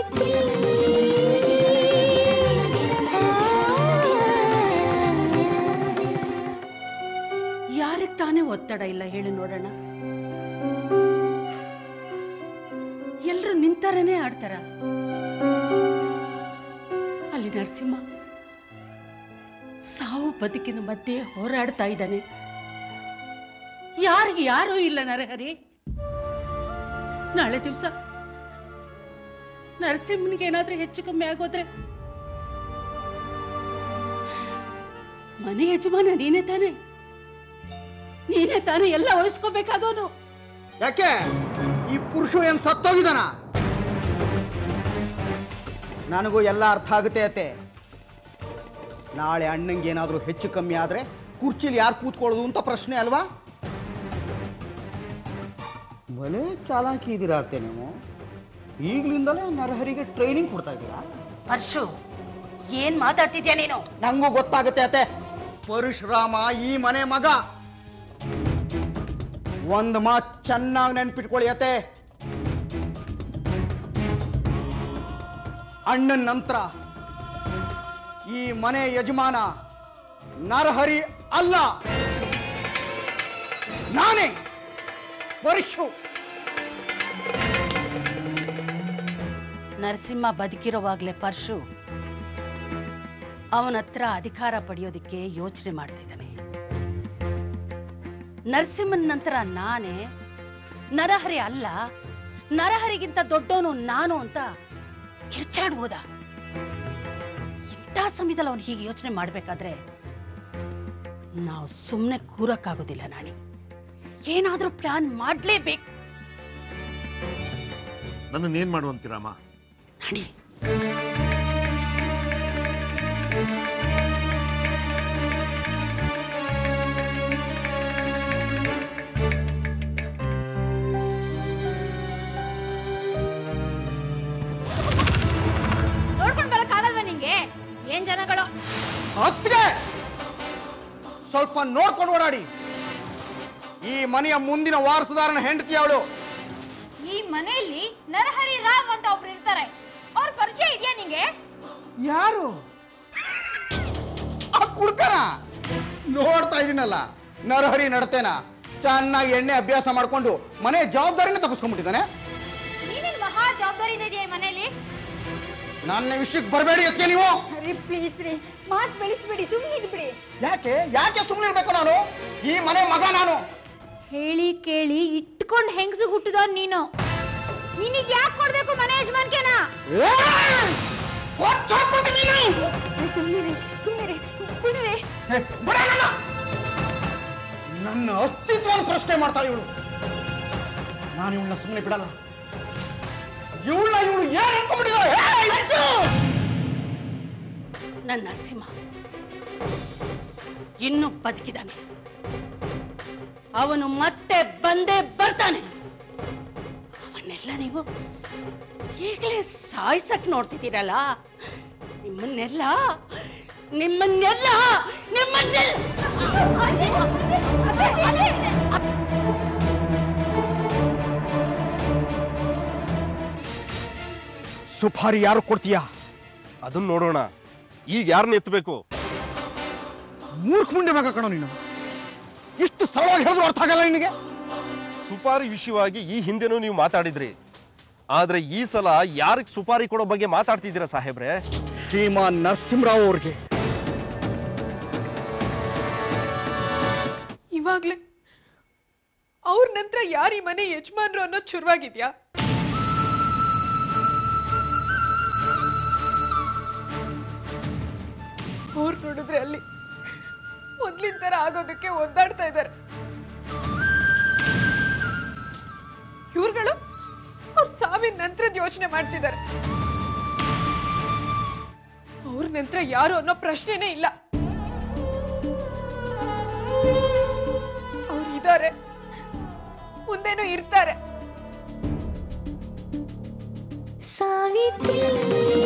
ಸಾವಿತ್ರಿ ಯಾರಿಗೆ ತಾನೇ ಒತ್ತಡ ಇಲ್ಲ ಹೇಳಿ ನೋಡೋಣ ಎಲ್ರು ನಿಂತಾರನೇ ಆಡ್ತಾರ ಅಲ್ಲಿ ನರಸಿಂಹ ಸಾವು ಬದುಕಿನ ಮಧ್ಯೆ ಹೋರಾಡ್ತಾ ಇದ್ದಾನೆ ಯಾರಿಗೆ ಯಾರೂ ಇಲ್ಲ ನರಹರಿ ನಾಳೆ ದಿವಸ ನರಸಿಂಹನಿಗೆ ಏನಾದ್ರೂ ಹೆಚ್ಚು ಕಮ್ಮಿ ಆಗೋದ್ರೆ ಮನೆ ಯಜಮಾನ ನೀನೇ ತಾನೆ ನೀನೇ ತಾನೇ ಎಲ್ಲ ವಹಿಸ್ಕೋಬೇಕಾದವನು ಯಾಕೆ ಈ ಪುರುಷ ಏನ್ ಸತ್ತೋಗಿದಾನ ನನಗೂ ಎಲ್ಲ ಅರ್ಥ ಆಗುತ್ತೆ ಅತ್ತೆ ನಾಳೆ ಅಣ್ಣಂಗೆ ಏನಾದ್ರೂ ಹೆಚ್ಚು ಕಮ್ಮಿ ಆದ್ರೆ ಕುರ್ಚಿಲಿ ಯಾರು ಕೂತ್ಕೊಳ್ಳೋದು ಅಂತ ಪ್ರಶ್ನೆ ಅಲ್ವಾ ಬಲೆ ಚಾಲಾಕಿ ಇದ್ದೀರಾ ಅತ್ತೆ ನೀವು ಈಗ್ಲಿಂದಲೇ ನರಹರಿಗೆ ಟ್ರೈನಿಂಗ್ ಕೊಡ್ತಾ ಇದ್ದೀರಾ ಪರ್ಶು ಏನ್ ಮಾತಾಡ್ತಿದ್ಯಾ ನೀನು ನಂಗೂ ಗೊತ್ತಾಗುತ್ತೆ ಅತ್ತೆ ಪರಶುರಾಮ ಈ ಮನೆ ಮಗ ಒಂದ್ ಮಾತ್ ಚೆನ್ನಾಗಿ ನೆನ್ಪಿಟ್ಕೊಳ್ಳಿ ಅತ್ತೆ ಅಣ್ಣನ ನಂತರ ಈ ಮನೆ ಯಜಮಾನ ನರಹರಿ ಅಲ್ಲ ನಾನೇ ಪರಶು ನರಸಿಂಹ ಬದುಕಿರೋವಾಗ್ಲೇ ಪರ್ಶು ಅವನ ಹತ್ರ ಅಧಿಕಾರ ಪಡೆಯೋದಿಕ್ಕೆ ಯೋಚನೆ ಮಾಡ್ತಿದ್ದಾನೆ ನರಸಿಂಹನ ನಂತರ ನಾನೇ ನರಹರಿ ಅಲ್ಲ ನರಹರಿಗಿಂತ ದೊಡ್ಡವನು ನಾನು ಅಂತ ಕಿರ್ಚಾಡ್ಬೋದ ಇಂಥ ಸಮಯದಲ್ಲಿ ಅವನು ಹೀಗೆ ಯೋಚನೆ ಮಾಡ್ಬೇಕಾದ್ರೆ ನಾವು ಸುಮ್ಮನೆ ಕೂರಕ್ಕಾಗೋದಿಲ್ಲ ನಾಣಿ ಏನಾದ್ರೂ ಪ್ಲಾನ್ ಮಾಡ್ಲೇಬೇಕು ನನ್ನನ್ನು ಏನ್ ಮಾಡುವಂತೀರಮ್ಮ ನಾಣಿ ನೋಡ್ಕೊಂಡ್ ಬರಕ್ಕಾಗಲ್ವಾ ನಿಂಗೆ ಏನ್ ಜನಗಳು ಹತ್ತಿಗೆ ಸ್ವಲ್ಪ ನೋಡ್ಕೊಂಡು ಓಡಾಡಿ ಈ ಮನೆಯ ಮುಂದಿನ ವಾರಸುದಾರನ ಹೆಂಡತಿ ಅವಳು ಈ ಮನೆಯಲ್ಲಿ ನರಹರಿ ರಾವ್ ಅಂತ ಒಬ್ರು ಇರ್ತಾರೆ ಅವ್ರ ಪರಿಚಯ ಇದೆಯಾ ನಿಂಗೆ ಯಾರು ಆ ಕುಡ್ಕನ ನೋಡ್ತಾ ಇದೀನಲ್ಲ ನರಹರಿ ನಡತೇನ ಚೆನ್ನಾಗಿ ಎಣ್ಣೆ ಅಭ್ಯಾಸ ಮಾಡ್ಕೊಂಡು ಮನೆ ಜವಾಬ್ದಾರಿನ ತಪ್ಪಿಸ್ಕೊಂಡ್ಬಿಟ್ಟಿದ್ದಾನೆ ನೀನೇನ್ ಮಹಾ ಜವಾಬ್ದಾರಿ ಇದೆಯಾ ಈ ಮನೆಯಲ್ಲಿ ನನ್ನ ವಿಷಯಕ್ಕೆ ಬರಬೇಡಿ ಅದಕ್ಕೆ ನೀವು ರೀ ಪ್ಲೀಸ್ ರೀ ಮಾತ್ ಬೆಳೆಸ್ಬಿಡಿ ಸುಮ್ಮನೆ ಇದ್ಬಿಡಿ ಯಾಕೆ ಯಾಕೆ ಸುಮ್ಮನೆ ಇರ್ಬೇಕು ನಾನು ಈ ಮನೆ ಮಗ ನಾನು ಹೇಳಿ ಕೇಳಿ ಇಟ್ಕೊಂಡ್ ಹೆಂಗಸು ಹುಟ್ಟಿದ ನೀನು ನಿನಗ್ ಯಾಕೆ ಕೊಡ್ಬೇಕು ಮನೆ ಯಜಮಾನ್ಕೆನ ಏಯ್! ಹೊರ್ಟ್ ಹೋಗ್ಬಿಡ್ತೀನಿ ನೀನು. ಸುಮ್ಮನೆ ಸುಮ್ಮನೆ ಬಿಡ್ರಿ ಹೇ, ಬಿಡ ನನ್ನ. ನನ್ನ ಅಸ್ತಿತ್ವವನ್ನು ಪ್ರಶ್ನೆ ಮಾಡ್ತಾಳೆ ಇವಳು ನಾನು ಇವಳನ್ನ ಸುಮ್ಮನೆ ಬಿಡಲ್ಲ ಇವಳನ್ನ ಇವಳು ಏನ್ ಅನ್ಕೊಂಡ್ಬಿಟ್ಟಿದ್ದಾಳೆ ಏಯ್, ನಿಲ್ಸು! ನನ್ನ ನರಸಿಂಹ ಇನ್ನೂ ಬದುಕಿದ್ದಾನೆ ಅವನು ಮತ್ತೆ ಬಂದೇ ಬರ್ತಾನೆ ಅವನ್ನೆಲ್ಲ ನೀವು ಈಗಲೇ ಸಾಯ್ಸಕ್ ನೋಡ್ತಿದ್ದೀರಲ್ಲ ನಿಮ್ಮನ್ನೆಲ್ಲ ನಿಮ್ಮನ್ನೆಲ್ಲ ನಿಮ್ಮನ್ನೆಲ್ಲ ಸುಪಾರಿ ಯಾರು ಕೊಡ್ತೀಯಾ ಅದನ್ನ ನೋಡೋಣ ಈಗ ಯಾರನ್ನ ಎತ್ತಬೇಕು ಮೂರ್ಖ ಮುಂಡೆ ಮಗ ಕಣೋ ನೀನು ಇಷ್ಟು ಸರಳವಾಗಿ ಹೇಳಿದ್ರು ಅರ್ಥ ಆಗಲ್ಲ ನಿನಗೆ ಸುಪಾರಿ ವಿಷಯವಾಗಿ ಈ ಹಿಂದೆನೂ ನೀವು ಮಾತಾಡಿದ್ರಿ ಆದ್ರೆ ಈ ಸಲ ಯಾರಿಗೆ ಸುಪಾರಿ ಕೊಡೋ ಬಗ್ಗೆ ಮಾತಾಡ್ತಿದ್ದೀರಾ ಸಾಹೇಬ್ರೆ ಶ್ರೀಮಾನ್ ನರಸಿಂಹರಾವ್ ಅವ್ರಿಗೆ ಇವಾಗ್ಲೇ ಅವ್ರ ನಂತರ ಯಾರು ಈ ಮನೆ ಯಜಮಾನ್ರು ಅನ್ನೋದು ಶುರುವಾಗಿದ್ಯಾ ಅವ್ರು ನೋಡಿದ್ರೆ ಅಲ್ಲಿ ಮೊದ್ಲಿನ ತರ ಆಗೋದಕ್ಕೆ ಒದ್ದಾಡ್ತಾ ಇದ್ದಾರೆ ಇವ್ರುಗಳು ಅವ್ರ ಸಾವಿನ ನಂತರದ ಯೋಚನೆ ಮಾಡ್ತಿದ್ದಾರೆ ಅವ್ರ ನಂತರ ಯಾರು ಅನ್ನೋ ಪ್ರಶ್ನೆನೇ ಇಲ್ಲ ಅವ್ರು ಇದ್ದಾರೆ ಮುಂದೇನೂ ಇರ್ತಾರೆ ಸಾವಿತ್ರಿ